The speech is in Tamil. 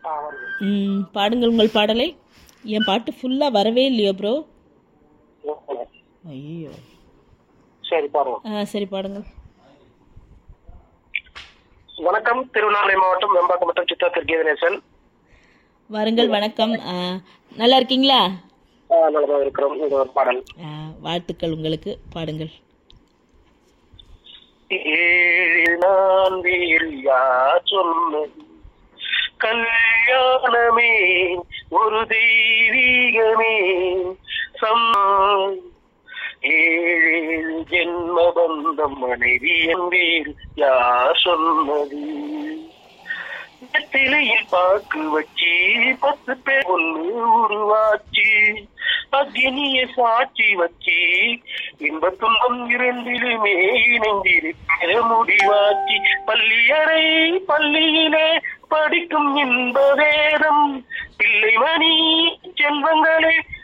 ஆ வருது ம் பாடுங்கள் உங்கள் பாடலை என் பாட்டு ஃபுல்லாக வரவே இல்லையோ ப்ரோ ஐயோ சரி பாருங்க ஆ சரி பாடுங்கள் வணக்கம் திருவண்ணாமலை மாவட்டம் வெம்பாக்கம் மற்றும் சித்தாத்தூர் கீதநேசன் வாருங்கள் வணக்கம் ஆ, நல்லா இருக்கீங்களா ஆ, நலமா இருக்கிறோம் இது ஒரு பாடல் ஆ, வாழ்த்துக்கள் உங்களுக்கு பாடுங்கள் ஏழு நான் வேறு யார் சொன்னது கல்யாணமே ஒரு தெய்வீகமே சம் ஏழு ஜென்ம பந்தம் மனைவி என்பேர் யார் சொன்னது வெற்றிலையில் பாக்கு வச்சு பத்து பேர் ஒண்ணு உருவாச்சு அக்னிய சாட்சி வச்சு இன்ப துன்பம் இரண்டிலுமே இணைந்திருக்கிற முடிவாச்சு பள்ளியறை பள்ளியிலே படிக்கும் இன்ப வேதம் பிள்ளைமணி செல்வங்களே